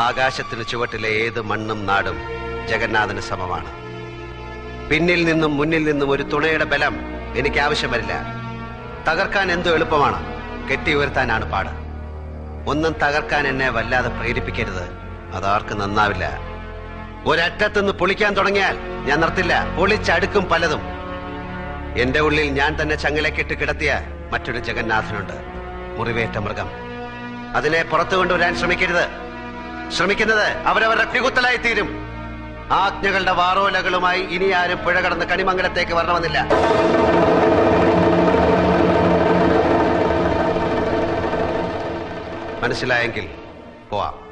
ആകാശത്തിന് ചുവട്ടിലെ ഏത് മണ്ണും നാടും ജഗന്നാഥന് സമമാണ് പിന്നിൽ നിന്നും മുന്നിൽ നിന്നും ഒരു തുണയുടെ ബലം എനിക്ക് ആവശ്യം വരില്ല തകർക്കാൻ എന്തോ എളുപ്പമാണ് കെട്ടി ഉയർത്താനാണ് പാട് ഒന്നും തകർക്കാൻ എന്നെ വല്ലാതെ പ്രേരിപ്പിക്കരുത് അതാർക്ക് നന്നാവില്ല ഒരറ്റത്തുനിന്ന് പൊളിക്കാൻ തുടങ്ങിയാൽ ഞാൻ നിർത്തില്ല പൊളിച്ചടുക്കും പലതും എന്റെ ഉള്ളിൽ ഞാൻ തന്നെ ചങ്ങലക്കെട്ട് കിടത്തിയ മറ്റൊരു ജഗന്നാഥനുണ്ട് മുറിവേറ്റ മൃഗം അതിനെ പുറത്തു കൊണ്ടുവരാൻ ശ്രമിക്കരുത് ശ്രമിക്കുന്നത് അവരവരുടെ പികുത്തലായി തീരും ആജ്ഞകളുടെ വാറോലകളുമായി ഇനി ആരും പുഴ കടന്ന് കണിമംഗലത്തേക്ക് വരണമെന്നില്ല മനസ്സിലായെങ്കിൽ പോവാം